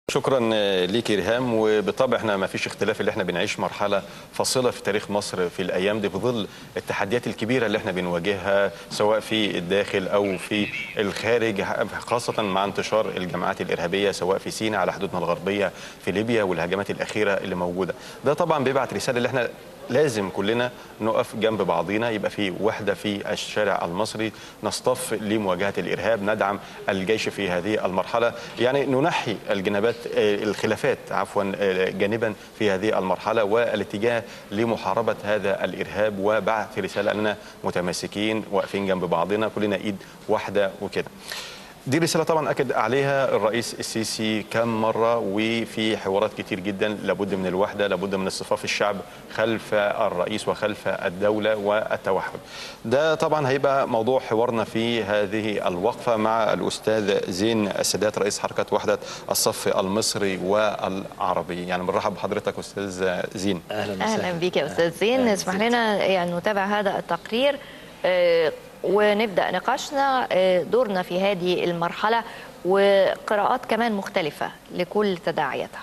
شكرا ليك ريهام وبالطبع احنا ما فيش اختلاف اللي احنا بنعيش مرحله فاصله في تاريخ مصر في الايام دي في ظل التحديات الكبيره اللي احنا بنواجهها سواء في الداخل او في الخارج خاصه مع انتشار الجماعات الارهابيه سواء في سيناء على حدودنا الغربيه في ليبيا والهجمات الاخيره اللي موجوده ده طبعا بيبعت رساله اللي احنا لازم كلنا نقف جنب بعضينا يبقى في وحده في الشارع المصري نصطف لمواجهه الارهاب ندعم الجيش في هذه المرحله يعني ننحي الجنبات الخلافات عفوا جانبا في هذه المرحله والاتجاه لمحاربه هذا الارهاب وبعث رساله اننا متماسكين واقفين جنب بعضنا كلنا ايد واحده وكده دي رسالة طبعا أكد عليها الرئيس السيسي كم مرة وفي حوارات كتير جدا لابد من الوحدة لابد من اصطفاف الشعب خلف الرئيس وخلف الدولة والتوحد ده طبعا هيبقى موضوع حوارنا في هذه الوقفة مع الأستاذ زين السادات رئيس حركة وحدة الصف المصري والعربي يعني بنرحب بحضرتك أستاذ زين اهلا وسهلا اهلا بك يا استاذ زين أهلاً اسمح بك. لنا يعني نتابع هذا التقرير آه، ونبدا نقاشنا آه، دورنا في هذه المرحله وقراءات كمان مختلفه لكل تداعياتها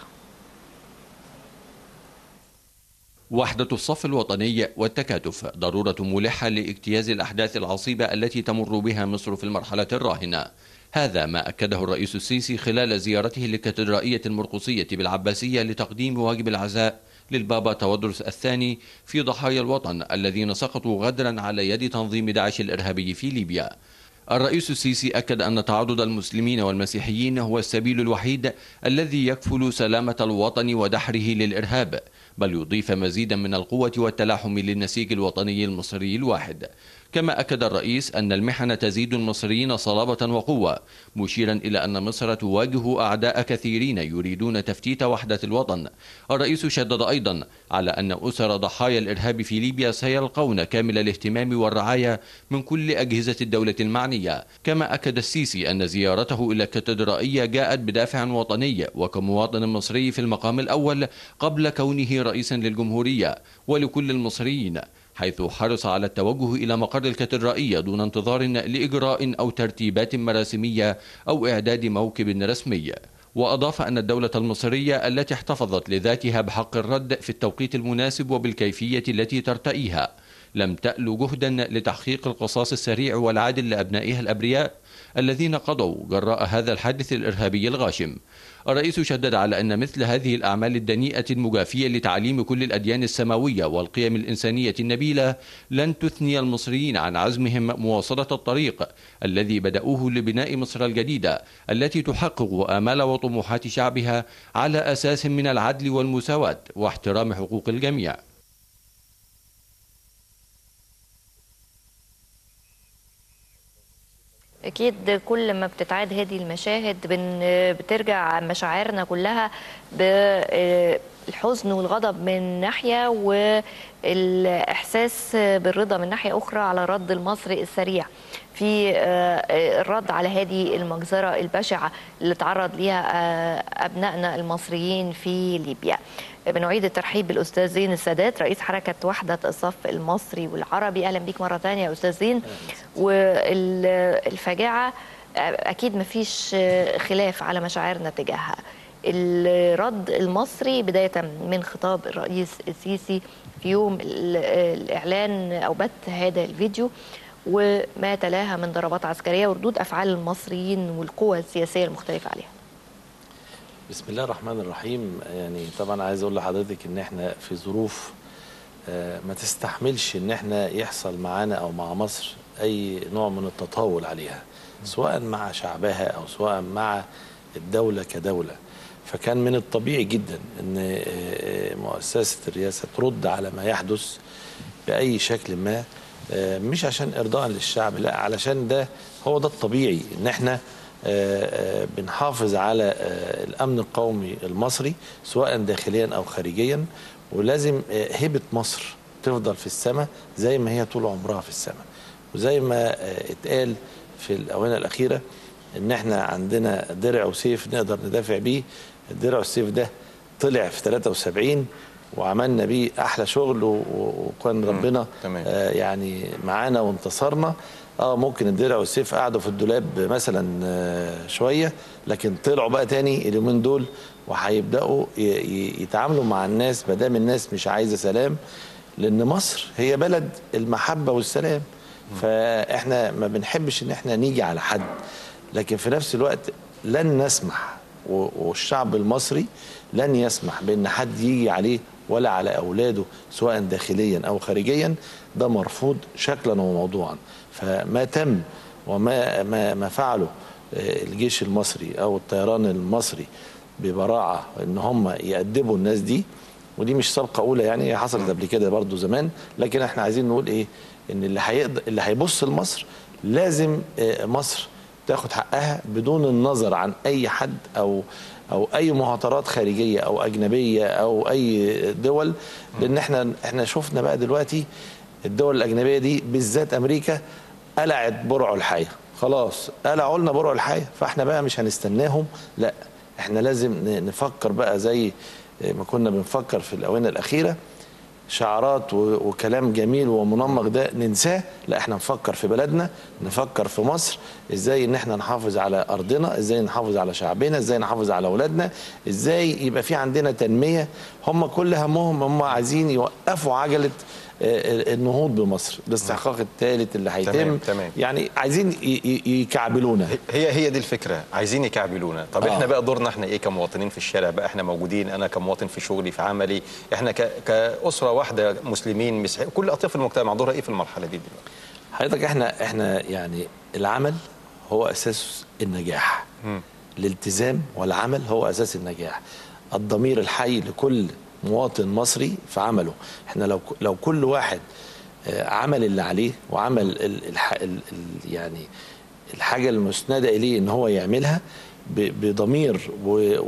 وحدة الصف الوطني والتكاتف ضرورة ملحة لاجتياز الأحداث العصيبة التي تمر بها مصر في المرحلة الراهنة هذا ما أكده الرئيس السيسي خلال زيارته للكاتدرائية المرقصية بالعباسية لتقديم واجب العزاء للبابا تودرس الثاني في ضحايا الوطن الذين سقطوا غدرا على يد تنظيم داعش الإرهابي في ليبيا الرئيس السيسي أكد أن تعاضد المسلمين والمسيحيين هو السبيل الوحيد الذي يكفل سلامة الوطن ودحره للإرهاب بل يضيف مزيدا من القوة والتلاحم للنسيج الوطني المصري الواحد كما أكد الرئيس أن المحن تزيد المصريين صلابة وقوة مشيرا إلى أن مصر تواجه أعداء كثيرين يريدون تفتيت وحدة الوطن الرئيس شدد أيضا على أن أسر ضحايا الإرهاب في ليبيا سيلقون كامل الاهتمام والرعاية من كل أجهزة الدولة المعنية كما أكد السيسي أن زيارته إلى الكاتدرائية جاءت بدافع وطني وكمواطن مصري في المقام الأول قبل كونه رئيسا للجمهورية ولكل المصريين حيث حرص على التوجه إلى مقر الكاتدرائية دون انتظار لإجراء أو ترتيبات مراسمية أو إعداد موكب رسمي وأضاف أن الدولة المصرية التي احتفظت لذاتها بحق الرد في التوقيت المناسب وبالكيفية التي ترتئيها لم تأل جهدا لتحقيق القصاص السريع والعادل لأبنائها الأبرياء الذين قضوا جراء هذا الحادث الإرهابي الغاشم الرئيس شدد على أن مثل هذه الأعمال الدنيئة المجافية لتعليم كل الأديان السماوية والقيم الإنسانية النبيلة لن تثني المصريين عن عزمهم مواصلة الطريق الذي بدأوه لبناء مصر الجديدة التي تحقق آمال وطموحات شعبها على أساس من العدل والمساواة واحترام حقوق الجميع اكيد كل ما بتتعاد هذه المشاهد بن بترجع مشاعرنا كلها بالحزن والغضب من ناحيه والاحساس بالرضا من ناحيه اخرى على الرد المصري السريع في الرد على هذه المجزره البشعه اللي تعرض ليها ابنائنا المصريين في ليبيا بنعيد الترحيب بالاستاذ زين السادات رئيس حركه وحده الصف المصري والعربي اهلا بيك مره ثانيه يا استاذ زين والفجاعه اكيد ما فيش خلاف على مشاعرنا تجاهها الرد المصري بدايه من خطاب الرئيس السيسي في يوم الاعلان او بث هذا الفيديو وما تلاها من ضربات عسكريه وردود افعال المصريين والقوى السياسيه المختلفه عليها بسم الله الرحمن الرحيم يعني طبعا عايز اقول لحضرتك ان احنا في ظروف آه، ما تستحملش ان احنا يحصل معانا او مع مصر اي نوع من التطاول عليها سواء مع شعبها او سواء مع الدوله كدوله فكان من الطبيعي جدا ان آه، آه، مؤسسه الرئاسه ترد على ما يحدث باي شكل ما آه، مش عشان ارضاء للشعب لا علشان ده هو ده الطبيعي ان احنا آه، آه، بنحافظ على آه، الامن القومي المصري سواء داخليا او خارجيا ولازم آه، هيبه مصر تفضل في السماء زي ما هي طول عمرها في السماء وزي ما آه، اتقال في الاونه الاخيره ان احنا عندنا درع وسيف نقدر ندافع بيه الدرع والسيف ده طلع في 73 وعملنا بيه احلى شغل و- و- وكان ربنا تمام. آه، يعني معانا وانتصرنا اه ممكن الدرع والسيف قعدوا في الدولاب مثلا آه، شويه لكن طلعوا بقى تاني اليومين دول وهيبداوا ي- ي- يتعاملوا مع الناس ما دام الناس مش عايزه سلام لان مصر هي بلد المحبه والسلام فاحنا ما بنحبش ان احنا نيجي على حد لكن في نفس الوقت لن نسمح و- والشعب المصري لن يسمح بان حد يجي عليه ولا على اولاده سواء داخليا او خارجيا ده مرفوض شكلا وموضوعا فما تم وما ما ما فعله آه، الجيش المصري او الطيران المصري ببراعه ان هم يأدبوا الناس دي ودي مش سابقه اولى يعني هي حصلت قبل كده برضو زمان لكن احنا عايزين نقول ايه ان اللي هيقدر اللي هيبص لمصر لازم آه، مصر تاخد حقها بدون النظر عن اي حد او او اي مهاترات خارجيه او اجنبيه او اي دول لان احنا احنا شفنا بقى دلوقتي الدول الاجنبيه دي بالذات امريكا قلعت برع الحياه خلاص قلعوا لنا برع الحياه فاحنا بقى مش هنستناهم لا احنا لازم ن- نفكر بقى زي ما كنا بنفكر في الاونه الاخيره شعارات و- وكلام جميل ومنمق ده ننساه لا احنا نفكر في بلدنا نفكر في مصر ازاي ان احنا نحافظ على ارضنا ازاي نحافظ على شعبنا ازاي نحافظ على اولادنا ازاي يبقى في عندنا تنميه هم كل همهم هم عايزين يوقفوا عجله آه، النهوض بمصر الاستحقاق الثالث اللي هيتم تمام، تمام. يعني عايزين ي- ي- يكعبلونا هي هي دي الفكره عايزين يكعبلونا طب آه. احنا بقى دورنا احنا ايه كمواطنين في الشارع بقى احنا موجودين انا كمواطن في شغلي في عملي احنا ك... كاسره واحده مسلمين مسيحيين كل اطياف المجتمع دورها ايه في المرحله دي دلوقتي حضرتك احنا احنا يعني العمل هو اساس النجاح الالتزام والعمل هو اساس النجاح الضمير الحي لكل مواطن مصري في عمله احنا لو لو كل واحد آه، عمل اللي عليه وعمل ال الح ال ال يعني الحاجه المسنده اليه ان هو يعملها ب- بضمير و-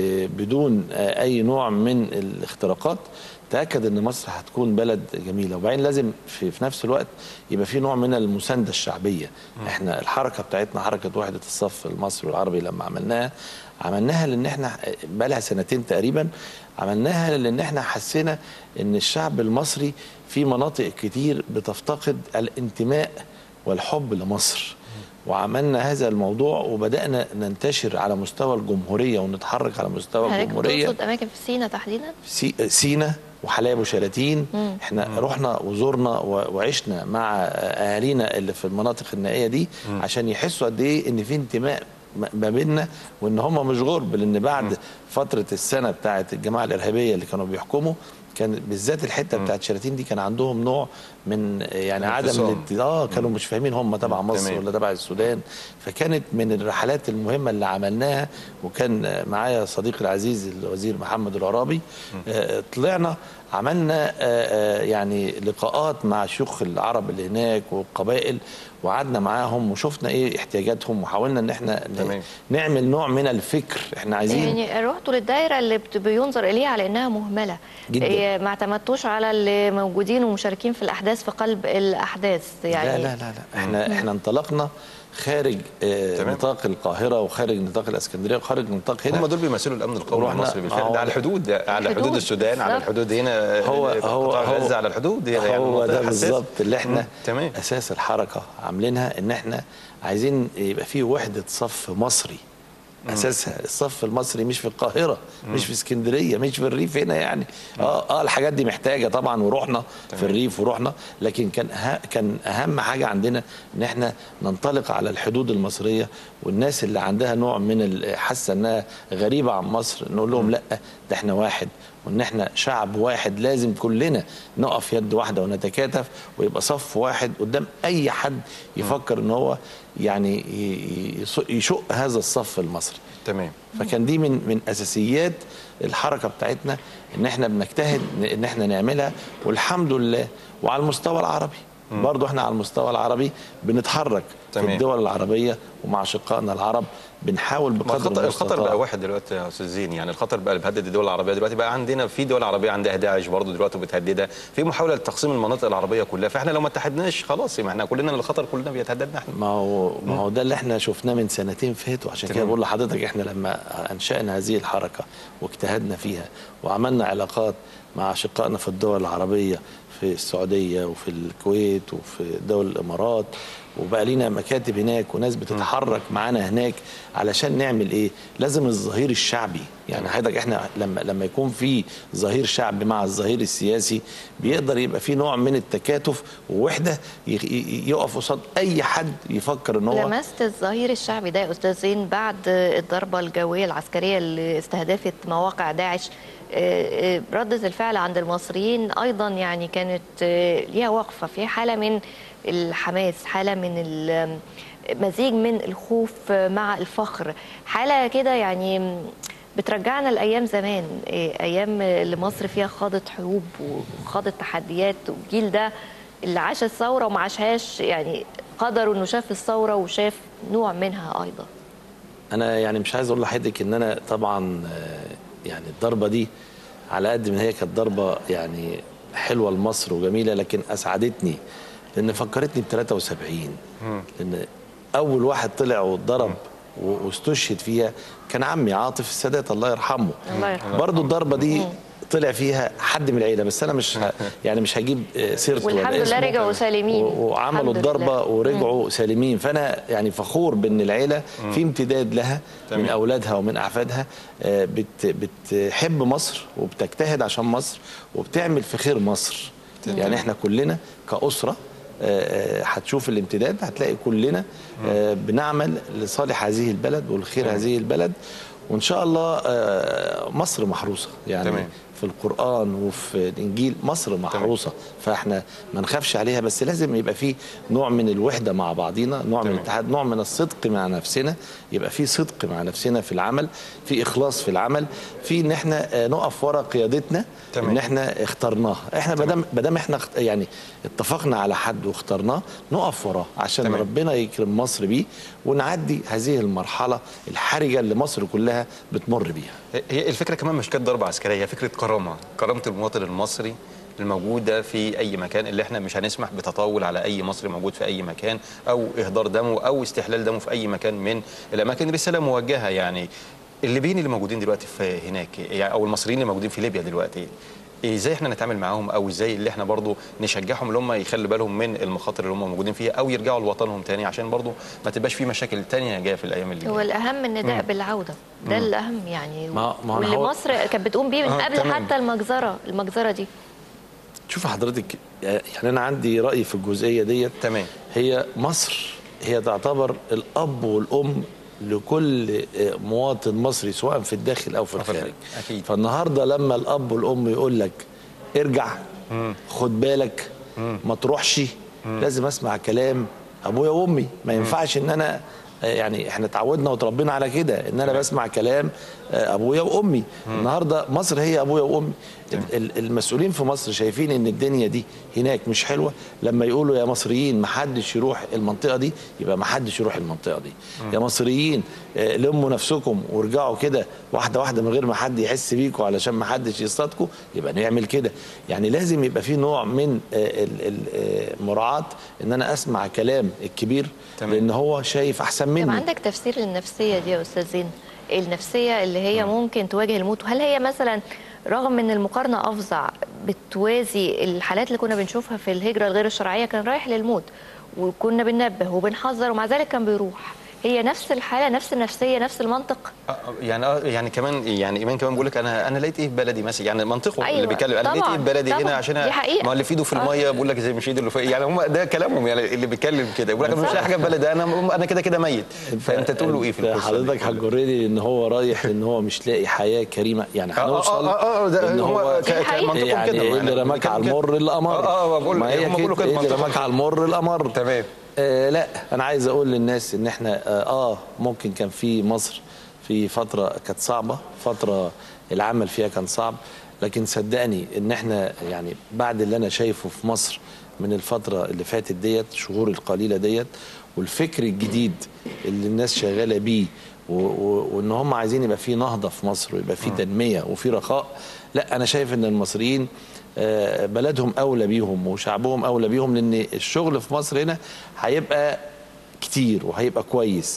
وبدون آه، اي نوع من الاختراقات تاكد ان مصر هتكون بلد جميله وبعدين لازم في, في نفس الوقت يبقى في نوع من المسانده الشعبيه احنا الحركه بتاعتنا حركه وحده الصف المصري والعربي لما عملناها عملناها لان احنا بقى لها سنتين تقريبا عملناها لان احنا حسينا ان الشعب المصري في مناطق كتير بتفتقد الانتماء والحب لمصر وعملنا هذا الموضوع وبدانا ننتشر على مستوى الجمهوريه ونتحرك على مستوى حضرتك الجمهوريه تقصد اماكن في سينا تحديدا سي- سينا وحلايب وشلاتين احنا رحنا وزورنا و- وعشنا مع اهالينا اللي في المناطق النائيه دي عشان يحسوا قد ايه ان في انتماء م- ما بيننا وان هم مش غرب لان بعد فتره السنه بتاعه الجماعه الارهابيه اللي كانوا بيحكموا كان بالذات الحته بتاعت شلاتين دي كان عندهم نوع من يعني عدم الانفصام. الات- اه كانوا مش فاهمين هم تبع مصر تمام. ولا تبع السودان فكانت من الرحلات المهمه اللي عملناها وكان معايا صديقي العزيز الوزير محمد العرابي آه، طلعنا عملنا آه، آه، يعني لقاءات مع شيوخ العرب اللي هناك والقبائل وقعدنا معاهم وشفنا ايه احتياجاتهم وحاولنا ان احنا ن- تمام. نعمل نوع من الفكر احنا عايزين يعني رحتوا للدائره اللي بت- بينظر اليها على انها مهمله جداً. إيه، ما اعتمدتوش على اللي موجودين ومشاركين في الاحداث في قلب الاحداث يعني لا لا لا لا احنا احنا انطلقنا خارج آه، تمام. نطاق القاهره وخارج نطاق الاسكندريه وخارج نطاق هنا هم دول بيمثلوا الامن القومي ورحنا- المصري بالفعل آه، ده على الحدود ده على الحدود. حدود السودان على بالظبط. الحدود هنا هو قطاع هو غزه على الحدود يعني هو منطقة ده حساسة. بالظبط اللي احنا مم. تمام اساس الحركه عاملينها ان احنا عايزين يبقى في وحده صف مصري اساسها الصف المصري مش في القاهره مش في اسكندريه مش في الريف هنا يعني اه اه الحاجات دي محتاجه طبعا ورحنا في الريف ورحنا لكن كان ها كان اهم حاجه عندنا ان احنا ننطلق على الحدود المصريه والناس اللي عندها نوع من ال- حاسه انها غريبه عن مصر نقول لهم لا ده احنا واحد وان احنا شعب واحد لازم كلنا نقف يد واحده ونتكاتف ويبقى صف واحد قدام اي حد يفكر ان هو يعني ي- يص- يشق هذا الصف المصري تمام فكان دي من من اساسيات الحركه بتاعتنا ان احنا بنجتهد ان احنا نعملها والحمد لله وعلى المستوى العربي برضه احنا على المستوى العربي بنتحرك تمام. في الدول العربيه ومع اشقائنا العرب بنحاول ما بقدر الخطر الخطر المستطاع بقى واحد دلوقتي يا استاذ زين يعني الخطر بقى اللي بيهدد الدول العربيه دلوقتي بقى عندنا في دول عربيه عندها داعش برضه دلوقتي وبتهددها في محاوله لتقسيم المناطق العربيه كلها فاحنا لو ما اتحدناش خلاص ما احنا كلنا الخطر كلنا بيتهددنا احنا ما هو ما هو ده اللي احنا شفناه من سنتين فاتوا عشان كده تمام. بقول لحضرتك احنا لما انشانا هذه الحركه واجتهدنا فيها وعملنا علاقات مع اشقائنا في الدول العربيه في السعوديه وفي الكويت وفي دول الامارات وبقى لينا مكاتب هناك وناس بتتحرك معانا هناك علشان نعمل ايه لازم الظهير الشعبي يعني حضرتك احنا لما لما يكون في ظهير شعبي مع الظهير السياسي بيقدر يبقى في نوع من التكاتف ووحده ي- ي- يقف قصاد اي حد يفكر ان هو لمست الظهير الشعبي ده يا استاذ زين بعد الضربه الجويه العسكريه اللي استهدفت مواقع داعش آه، آه، ردة الفعل عند المصريين ايضا يعني كانت آه، ليها وقفه في حاله من الحماس حاله من ال- مزيج من الخوف مع الفخر حاله كده يعني بترجعنا لايام زمان آه، ايام اللي مصر فيها خاضت حروب وخاضت تحديات والجيل ده اللي عاش الثوره وما عاشهاش يعني قدروا انه شاف الثوره وشاف نوع منها ايضا انا يعني مش عايز اقول لحضرتك ان انا طبعا آه، يعني الضربه دي على قد ما هي كانت ضربه يعني حلوه لمصر وجميله لكن اسعدتني لان فكرتني ب 73 لان اول واحد طلع واتضرب و- واستشهد فيها كان عمي عاطف السادات الله يرحمه الله يرحمه. برضو الضربه دي طلع فيها حد من العيله بس انا مش ه... يعني مش هجيب آه، سيرته ولا والحمد لله اسمه. رجعوا سالمين و- وعملوا الحمد الضربه لله. ورجعوا سالمين فانا يعني فخور بان العيله في امتداد لها تمام. من اولادها ومن احفادها آه، بت بتحب مصر وبتجتهد عشان مصر وبتعمل في خير مصر يعني احنا كلنا كاسره آه، آه، هتشوف الامتداد هتلاقي كلنا آه، بنعمل لصالح هذه البلد ولخير هذه البلد وان شاء الله آه، مصر محروسه يعني تمام. في القرآن وفي الإنجيل مصر محروسة فإحنا ما نخافش عليها بس لازم يبقى في نوع من الوحدة مع بعضينا نوع من تمام. الاتحاد نوع من الصدق مع نفسنا يبقى في صدق مع نفسنا في العمل في إخلاص في العمل في إن إحنا آه، نقف ورا قيادتنا تمام. إن إحنا اخترناها إحنا بدام بدام إحنا اخت- يعني اتفقنا على حد واخترناه نقف وراه عشان تمام. ربنا يكرم مصر بيه ونعدي هذه المرحلة الحرجة اللي مصر كلها بتمر بيها هي الفكره كمان مش كانت ضربه عسكريه هي فكره كرامه كرامه المواطن المصري الموجوده في اي مكان اللي احنا مش هنسمح بتطاول على اي مصري موجود في اي مكان او اهدار دمه او استحلال دمه في اي مكان من الاماكن رساله موجهه يعني الليبيين اللي موجودين دلوقتي في هناك يعني او المصريين اللي موجودين في ليبيا دلوقتي ازاي احنا نتعامل معاهم او ازاي اللي احنا برضو نشجعهم اللي هم يخلوا بالهم من المخاطر اللي هم موجودين فيها او يرجعوا لوطنهم تاني عشان برضو ما تبقاش في مشاكل تانية جايه في الايام اللي هو جايه الأهم النداء بالعودة ده الأهم يعني ما- ما واللي هو- مصر كانت بتقوم بيه من آه، قبل تمام. حتى المجزرة المجزرة دي شوف حضرتك يعني انا عندي راي في الجزئيه ديت تمام. هي مصر هي تعتبر الاب والام لكل مواطن مصري سواء في الداخل او في أو في الخارج الخارج، أكيد. فالنهارده لما الاب والام يقول لك ارجع خد بالك ما تروحش لازم اسمع كلام ابويا وامي ما ينفعش ان انا يعني احنا اتعودنا وتربينا على كده ان انا بسمع كلام ابويا وامي النهارده مصر هي ابويا وامي ال- ال- المسؤولين في مصر شايفين ان الدنيا دي هناك مش حلوه لما يقولوا يا مصريين ما حدش يروح المنطقه دي يبقى ما حدش يروح المنطقه دي يا مصريين آه، لموا نفسكم وارجعوا كده واحده واحده من غير ما حد يحس بيكم علشان ما حدش يصطادكم يبقى نعمل كده يعني لازم يبقى في نوع من آه، ال- ال- آه، مراعاه ان انا اسمع كلام الكبير تمام. لان هو شايف احسن طب مني عندك تفسير للنفسية دي يا أستاذ زين النفسية اللي هي ممكن تواجه الموت وهل هي مثلا رغم ان المقارنة أفظع بتوازي الحالات اللي كنا بنشوفها في الهجرة الغير الشرعية كان رايح للموت وكنا بننبه وبنحذر ومع ذلك كان بيروح هي نفس الحالة نفس النفسية نفس المنطق آه، يعني اه يعني كمان يعني ايمان كمان بيقول لك انا انا لقيت ايه في بلدي مثلا يعني منطقه أيوة، اللي بيتكلم انا لقيت ايه طبعاً، في بلدي هنا طبعاً، عشان دي حقيقة. ما اللي في ايده في آه. الميه بيقول لك زي مش ايده اللي في يعني هم ده كلامهم يعني اللي بيتكلم كده يقول لك انا مش صح. لاقي حاجه في بلدي انا انا كده كده ميت فانت تقول له ايه في أنت القصه دي؟ حضرتك هتجرني ان هو رايح ان هو مش لاقي حياه كريمه يعني اه اه هنوصل اه اه ده ان هم هو ك- ك- حقيقة. منطقهم يعني كده ايه اللي رماك على المر الامر اه اه بقول ما هي هم بيقولوا كده كده ايه اللي منطقهم رماك على المر الامر تمام آه لا انا عايز اقول للناس ان احنا اه, آه ممكن كان في مصر في فتره كانت صعبه فتره العمل فيها كان صعب لكن صدقني ان احنا يعني بعد اللي انا شايفه في مصر من الفتره اللي فاتت ديت الشهور القليله ديت والفكر الجديد اللي الناس شغاله بيه و- و- وان هم عايزين يبقى في نهضه في مصر ويبقى في تنميه وفي رخاء لا انا شايف ان المصريين آه، بلدهم اولى بيهم وشعبهم اولى بيهم لان الشغل في مصر هنا هيبقى كتير وهيبقى كويس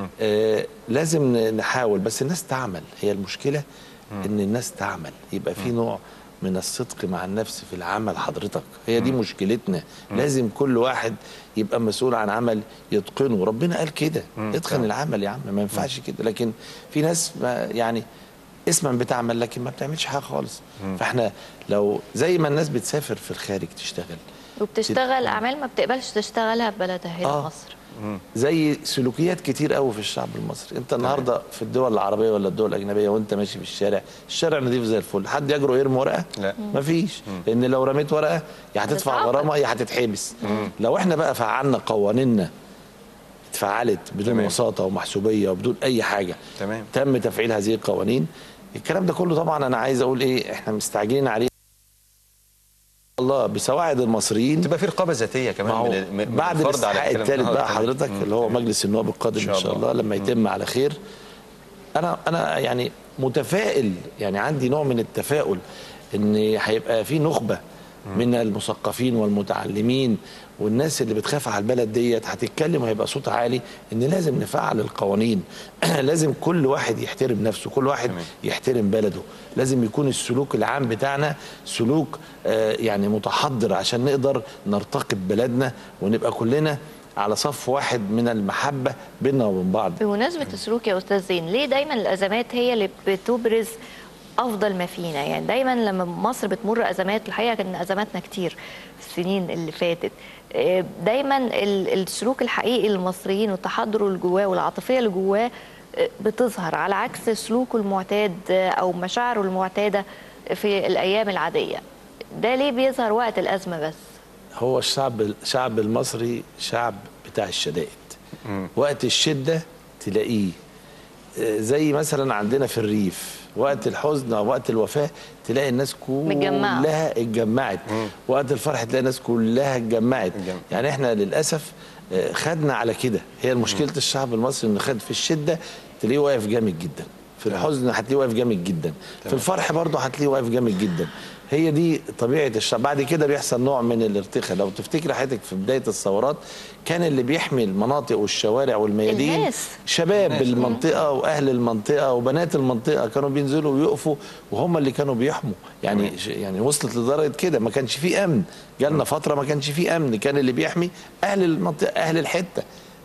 آه لازم ن- نحاول بس الناس تعمل هي المشكله ان الناس تعمل يبقى في نوع من الصدق مع النفس في العمل حضرتك هي دي مشكلتنا لازم كل واحد يبقى مسؤول عن عمل يتقنه ربنا قال كده اتقن العمل يا عم ما ينفعش كده لكن في ناس ما يعني اسما بتعمل لكن ما بتعملش حاجه خالص فاحنا لو زي ما الناس بتسافر في الخارج تشتغل وبتشتغل اعمال ما بتقبلش تشتغلها في بلدها هنا آه. مصر زي سلوكيات كتير قوي في الشعب المصري انت النهارده في الدول العربيه ولا الدول الاجنبيه وانت ماشي في الشارع الشارع نظيف زي الفل حد يجرؤ يرمي ورقه لا. مفيش لان لو رميت ورقه يا هتدفع هتتعاقب. غرامه يا هتتحبس لو احنا بقى فعلنا قوانيننا اتفعلت بدون تمام. وساطه ومحسوبيه وبدون اي حاجه تمام. تم تفعيل هذه القوانين الكلام ده كله طبعا انا عايز اقول ايه احنا مستعجلين عليه الله بسواعد المصريين تبقى في رقابه ذاتيه كمان ما هو من- من- من بعد الفرد على الاستحقاق الكلام ده. الثالث آه، بقى تمام. حضرتك اللي هو مجلس النواب القادم إن ان شاء شاء الله. الله لما يتم على خير انا انا يعني متفائل يعني عندي نوع من التفاؤل ان هيبقى في نخبه من المثقفين والمتعلمين والناس اللي بتخاف على البلد ديت هتتكلم وهيبقى صوت عالي ان لازم نفعل القوانين لازم كل واحد يحترم نفسه كل واحد تمام. يحترم بلده لازم يكون السلوك العام بتاعنا سلوك آه، يعني متحضر عشان نقدر نرتقي ببلدنا ونبقى كلنا على صف واحد من المحبة بيننا وبين بعض بمناسبة السلوك يا أستاذ زين ليه دايما الأزمات هي اللي بتبرز أفضل ما فينا يعني دايما لما مصر بتمر أزمات الحقيقة كان أزماتنا كتير في السنين اللي فاتت آه، دايما ال- السلوك الحقيقي للمصريين والتحضر اللي جواه والعاطفية اللي جواه آه، بتظهر على عكس سلوكه المعتاد آه، أو مشاعره المعتادة في الأيام العادية ده ليه بيظهر وقت الأزمة بس هو الشعب الشعب المصري شعب بتاع الشدائد وقت الشدة تلاقيه آه، زي مثلا عندنا في الريف وقت الحزن او وقت الوفاه تلاقي الناس متجمعة. كلها اتجمعت وقت الفرح تلاقي الناس كلها اتجمعت اتجمع. يعني احنا للاسف آه، خدنا على كده هي مشكله الشعب المصري انه خد في الشده تلاقيه واقف جامد جدا في الحزن هتلاقيه واقف جامد جدا في الفرح برضه هتلاقيه واقف جامد جدا هي دي طبيعه الشعب بعد كده بيحصل نوع من الارتخاء لو تفتكر حضرتك في بدايه الثورات كان اللي بيحمي المناطق والشوارع والميادين الناس. شباب المنطقه واهل المنطقه وبنات المنطقه كانوا بينزلوا ويقفوا وهم اللي كانوا بيحموا يعني ش- يعني وصلت لدرجه كده ما كانش فيه امن جالنا فتره ما كانش فيه امن كان اللي بيحمي اهل المنطقه اهل الحته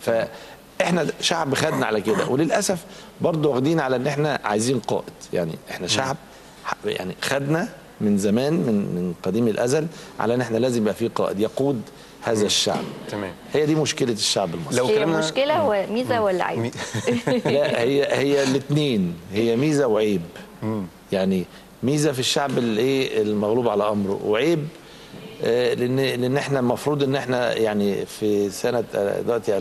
فاحنا شعب خدنا على كده وللاسف برضه واخدين على ان احنا عايزين قائد يعني احنا شعب ح- يعني خدنا من زمان من من قديم الازل على ان احنا لازم يبقى في قائد يقود هذا الشعب تمام هي دي مشكله الشعب المصري لو هي كلامنا- مشكلة وميزة ولا عيب؟ مي- لا هي هي الاثنين هي ميزه وعيب يعني ميزه في الشعب الايه المغلوب على امره وعيب آه، لان لان احنا المفروض ان احنا يعني في سنه آه، دلوقتي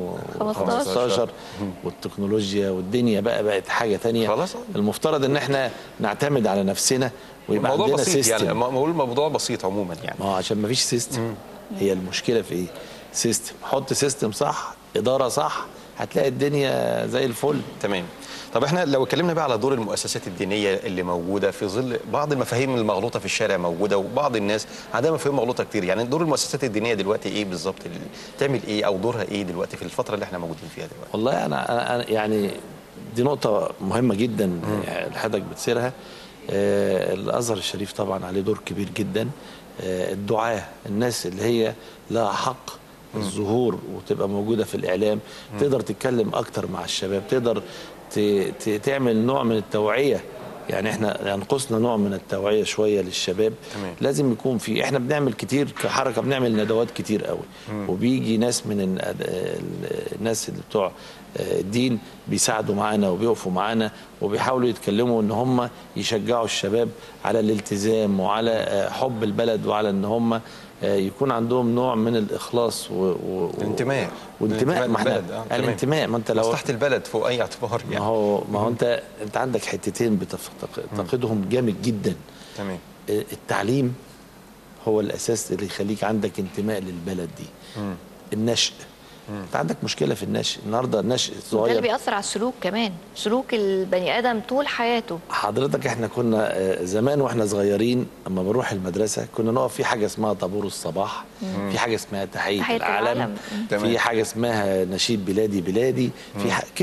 2015 والتكنولوجيا والدنيا بقى بقت حاجه تانية خلاص. المفترض ان احنا نعتمد على نفسنا ويبقى الموضوع عندنا بسيط سيستم يعني ما بقول الموضوع بسيط عموما يعني ما هو عشان ما فيش سيستم هي المشكله في ايه سيستم حط سيستم صح اداره صح هتلاقي الدنيا زي الفل تمام طب احنا لو اتكلمنا بقى على دور المؤسسات الدينيه اللي موجوده في ظل بعض المفاهيم المغلوطه في الشارع موجوده وبعض الناس عندها مفاهيم مغلوطه كتير يعني دور المؤسسات الدينيه دلوقتي ايه بالظبط اللي- تعمل ايه او دورها ايه دلوقتي في الفتره اللي احنا موجودين فيها دلوقتي والله انا انا أنا يعني دي نقطة مهمة جدا اللي حضرتك بتسيرها آه الازهر الشريف طبعا عليه دور كبير جدا آه الدعاة الناس اللي هي لها حق الظهور وتبقى موجودة في الإعلام تقدر تتكلم أكتر مع الشباب تقدر ت- ت- تعمل نوع من التوعية يعني احنا ينقصنا نوع من التوعية شوية للشباب تمام. لازم يكون في احنا بنعمل كتير كحركه بنعمل ندوات كتير قوي وبيجي ناس من ال- ال- الناس اللي بتوع الدين بيساعدوا معانا وبيقفوا معانا وبيحاولوا يتكلموا ان هم يشجعوا الشباب على الالتزام وعلى آه، حب البلد وعلى ان هم آه، يكون عندهم نوع من الاخلاص و... و... الانتماء. وانتماء الانتماء ما احنا للبلد، آه، تمام. الانتماء ما انت لو مصلحه البلد فوق اي اعتبار ما يعني هو ما هو انت انت عندك حتتين بتفتقدهم جامد جدا تمام التعليم هو الاساس اللي يخليك عندك انتماء للبلد دي النشء انت عندك مشكله في النشء النهارده النشء ده اللي الصغير بيأثر على السلوك كمان سلوك البني آدم طول حياته حضرتك احنا كنا آه، زمان واحنا صغيرين اما بنروح المدرسه كنا نقف في حاجه اسمها طابور الصباح في حاجه اسمها تحيه, تحية العالم العلم. تمام. في حاجه اسمها نشيد بلادي بلادي في ح... كده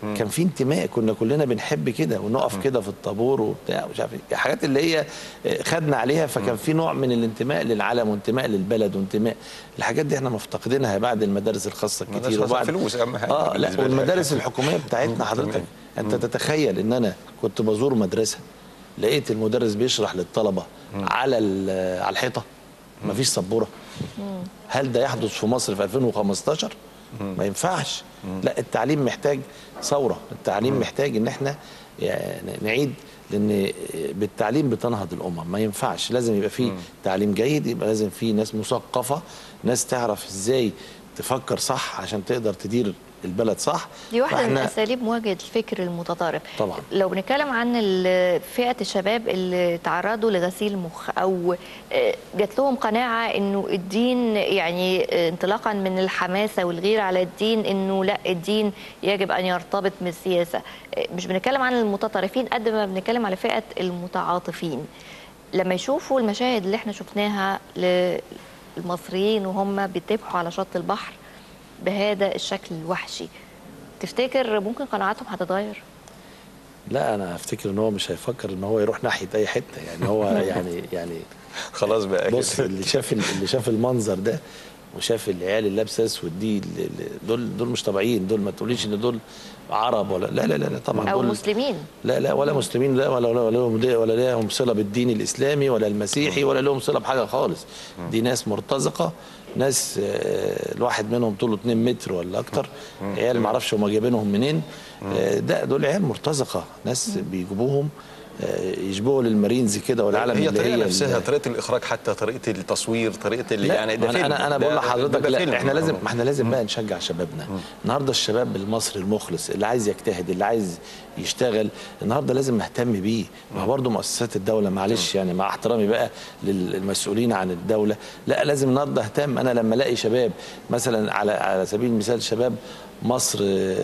كان في انتماء كنا كلنا بنحب كده ونقف كده في الطابور وبتاع مش عارف ايه حاجات اللي هي آه، خدنا عليها فكان في نوع من الانتماء للعالم وانتماء للبلد وانتماء الحاجات دي احنا مفتقدينها بعد المدارس الخاصه المدارس كتير الخاصة وبعد فلوس أهم حاجة اه لا بالنسبة لي. والمدارس الحكوميه بتاعتنا حضرتك انت تتخيل ان انا كنت بزور مدرسه لقيت المدرس بيشرح للطلبه على ال- على الحيطه مفيش سبوره هل ده يحدث في مصر في 2015 ما ينفعش لا التعليم محتاج ثوره التعليم محتاج ان احنا يعني نعيد لان بالتعليم بتنهض الامم ما ينفعش لازم يبقى في تعليم جيد يبقى لازم في ناس مثقفه ناس تعرف ازاي تفكر صح عشان تقدر تدير البلد صح دي واحدة من فإحنا- أساليب مواجهة الفكر المتطرف طبعا. لو بنتكلم عن ال- فئة الشباب اللي تعرضوا لغسيل مخ أو آه، جات لهم قناعة إنه الدين يعني آه، انطلاقا من الحماسة والغيرة على الدين إنه لا الدين يجب أن يرتبط بالسياسة آه، مش بنتكلم عن المتطرفين قد ما بنتكلم على فئة المتعاطفين لما يشوفوا المشاهد اللي احنا شفناها للمصريين وهم بيتبحوا على شط البحر بهذا الشكل الوحشي تفتكر ممكن قناعاتهم هتتغير لا انا افتكر ان هو مش هيفكر ان هو يروح ناحيه اي حته يعني هو يعني يعني خلاص بقى كده. بص اللي شاف اللي شاف المنظر ده وشاف العيال اللي لابسه اسود دي اللي- اللي- دول دول مش طبيعيين دول ما تقوليش ان دول عرب ولا لا لا لا, لا طبعا او دول مسلمين لا لا ولا مسلمين لا ولا ولا ولا لهم ولا لهم صله بالدين الاسلامي ولا المسيحي ولا لهم صله بحاجه خالص دي ناس مرتزقه ناس آه، الواحد منهم طوله 2 متر ولا اكتر عيال ما اعرفش هم جايبينهم منين آه، ده دول عيال مرتزقه ناس بيجيبوهم آه، يشبهوا للمارينز كده والعالم هي اللي الطريقه هي نفسها ال- طريقه الاخراج حتى طريقه التصوير طريقه اللي لا يعني ده أنا- فيلم. انا انا ده- بقول ده- لحضرتك ده لا فيلم. احنا لازم ما احنا لازم بقى نشجع شبابنا النهارده الشباب المصري المخلص اللي عايز يجتهد اللي عايز يشتغل النهارده لازم نهتم بيه ما هو برضه مؤسسات الدوله معلش يعني مع احترامي بقى للمسؤولين عن الدوله لا لازم النهارده اهتم انا لما الاقي شباب مثلا على على سبيل المثال شباب مصر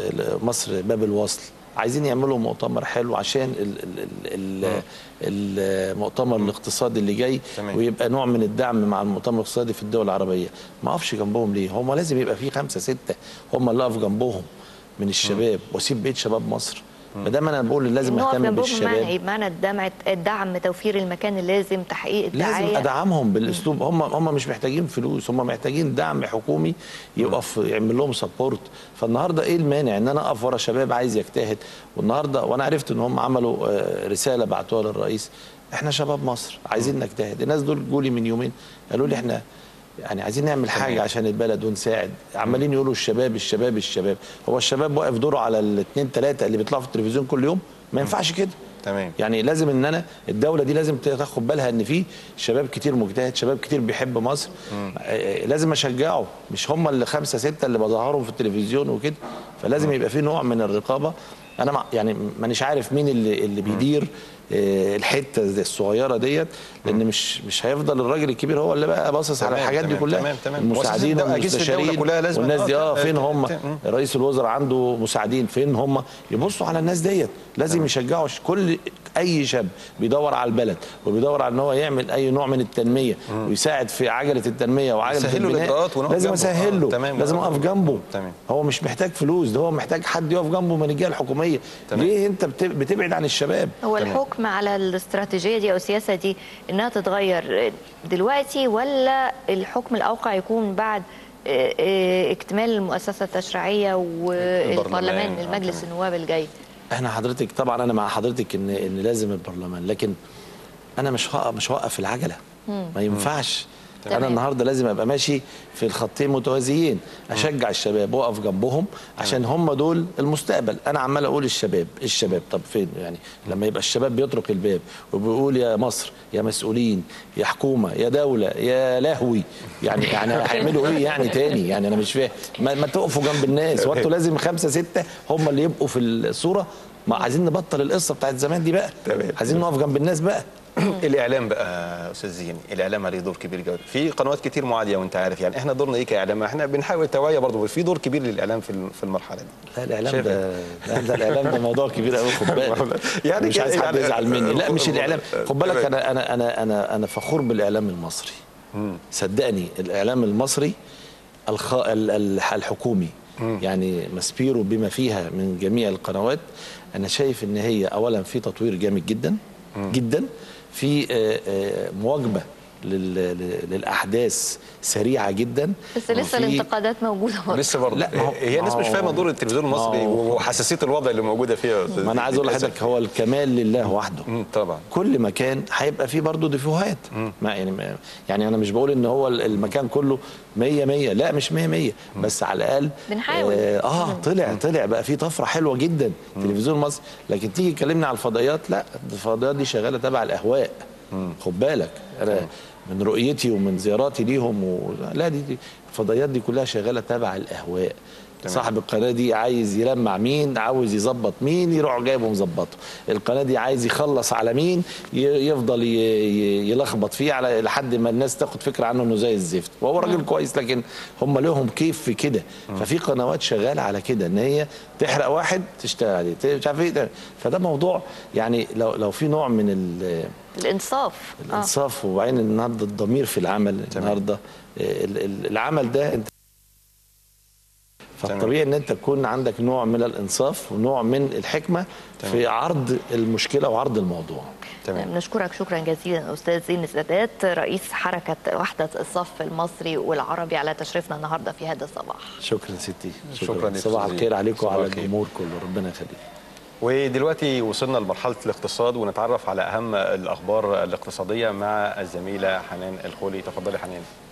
مصر باب الوصل عايزين يعملوا مؤتمر حلو عشان ال- ال- ال- ال- المؤتمر الاقتصادي اللي جاي تمام. ويبقى نوع من الدعم مع المؤتمر الاقتصادي في الدول العربيه ما اقفش جنبهم ليه هم لازم يبقى في خمسه سته هم اللي اقف جنبهم من الشباب واسيب بيت شباب مصر ما دام انا بقول لازم نقف اهتم جنبهم بالشباب بمعنى ايه؟ بمعنى الدعم الدعم توفير المكان اللازم تحقيق الدعايه لازم ادعمهم بالاسلوب هم هم مش محتاجين فلوس هم محتاجين دعم حكومي يقف يعمل لهم سبورت فالنهارده ايه المانع ان انا اقف ورا شباب عايز يجتهد والنهارده وانا عرفت ان هم عملوا آه، رساله بعتوها للرئيس احنا شباب مصر عايزين نجتهد الناس دول جولي من يومين قالوا لي احنا يعني عايزين نعمل حاجه عشان البلد ونساعد عمالين يقولوا الشباب الشباب الشباب هو الشباب واقف دوره على الاثنين ثلاثه اللي بيطلعوا في التلفزيون كل يوم ما ينفعش كده تمام يعني لازم ان انا الدوله دي لازم تاخد بالها ان في شباب كتير مجتهد شباب كتير بيحب مصر آه، لازم اشجعه مش هم اللي خمسه سته اللي بظهرهم في التلفزيون وكده فلازم يبقى في نوع من الرقابه انا مع يعني مانيش عارف مين اللي اللي بيدير آه، الحته زي الصغيره ديت لان مش مش هيفضل الراجل الكبير هو اللي بقى باصص على تمام، الحاجات دي تمام، كلها تمام، تمام. المساعدين مؤسسات الدولة- أجهزة الدولة والمستشارين كلها لازم- والناس دي آه، اه فين ت- هم ت- رئيس الوزراء عنده مساعدين فين هم يبصوا على الناس ديت لازم يشجعوا ش- كل اي شاب بيدور على البلد وبيدور على ان هو يعمل اي نوع من التنميه ويساعد في عجله التنميه وعجله يسهل له البناء الإجراءات ونقف لازم جنبه. اسهل آه، له تمام. لازم اقف جنبه تمام. هو مش محتاج فلوس ده هو محتاج حد يقف جنبه من الجهه الحكوميه تمام. ليه انت بت- بتبعد عن الشباب هو تمام. الحكم على الاستراتيجيه دي او السياسه دي انها تتغير دلوقتي ولا الحكم الاوقع يكون بعد آه، آه، اكتمال المؤسسه التشريعيه والبرلمان البرلمان، آه، المجلس تمام. النواب الجاي احنا حضرتك طبعا انا مع حضرتك ان ان لازم البرلمان لكن انا مش هقف مش هوقف العجله ما ينفعش انا تمام. النهارده لازم ابقى ماشي في الخطين متوازيين اشجع الشباب واقف جنبهم عشان هم دول المستقبل انا عمال اقول الشباب الشباب طب فين يعني لما يبقى الشباب بيطرق الباب وبيقول يا مصر يا مسؤولين يا حكومه يا دوله يا لهوي يعني يعني هيعملوا ايه يعني تاني يعني انا مش فاهم ما, ما تقفوا جنب الناس وانتوا لازم خمسه سته هم اللي يبقوا في الصوره ما عايزين نبطل القصه بتاعت زمان دي بقى تمام. عايزين نقف جنب الناس بقى الاعلام بقى استاذ زين الاعلام عليه دور كبير جدا في قنوات كتير معاديه وانت عارف يعني احنا دورنا ايه كاعلام احنا بنحاول توعيه برضه في دور كبير للاعلام في في المرحله دي لا الاعلام شايف ده لا ده الاعلام ده موضوع كبير قوي خد بالك يعني مش عايز كده حد يعني- يزعل مني لا مش الاعلام خد بالك تمام. انا انا انا انا انا فخور بالاعلام المصري صدقني الاعلام المصري الخ... ال- ال- الحكومي يعني ماسبيرو بما فيها من جميع القنوات انا شايف ان هي اولا في تطوير جامد جدا جدا في آه، آه، مواجبه لل- لل- للاحداث سريعه جدا بس لسه وفي- الانتقادات موجوده برضه لسه برضه لا، ما هو- هي الناس ما مش هو- فاهمه دور التلفزيون المصري ما هو- وحساسيه الوضع اللي موجوده فيها يا أستاذ ما انا عايز اقول للأسف. لحضرتك هو الكمال لله وحده مم، طبعا كل مكان هيبقى فيه برضه ديفوهات ما يعني ما يعني انا مش بقول ان هو المكان كله 100 100 لا مش 100 100 بس على الاقل بنحاول. اه, آه طلع طلع بقى فيه طفره حلوه جدا التلفزيون المصري لكن تيجي تكلمني على الفضائيات لا الفضائيات دي شغاله تبع الاهواء خد بالك انا من رؤيتي ومن زياراتي ليهم و... لا دي, دي الفضائيات دي كلها شغاله تبع الاهواء صاحب القناه دي عايز يلمع مين عاوز يظبط مين يروح جايبه مظبطه القناه دي عايز يخلص على مين ي- يفضل ي- ي- يلخبط فيه على لحد ما الناس تاخد فكره عنه انه زي الزفت وهو راجل كويس لكن هم لهم كيف في كده ففي قنوات شغاله على كده ان هي تحرق واحد تشتغل عليه ت- مش عارف ايه فده موضوع يعني لو لو في نوع من ال- الانصاف آه. الانصاف وبعدين النهارده الضمير في العمل النهارده ال- ال- العمل ده انت فالطبيعي ان انت تكون عندك نوع من الانصاف ونوع من الحكمه في عرض المشكله وعرض الموضوع تمام نشكرك شكرا جزيلا استاذ زين السادات رئيس حركه وحده الصف المصري والعربي على تشريفنا النهارده في هذا الصباح شكرا ستي شكراً لك صباح أستاذ الخير عليكم صباح وعلى الخير. الجمهور كله ربنا يخليك ودلوقتي وصلنا لمرحله الاقتصاد ونتعرف على اهم الاخبار الاقتصاديه مع الزميله حنان الخولي تفضلي حنان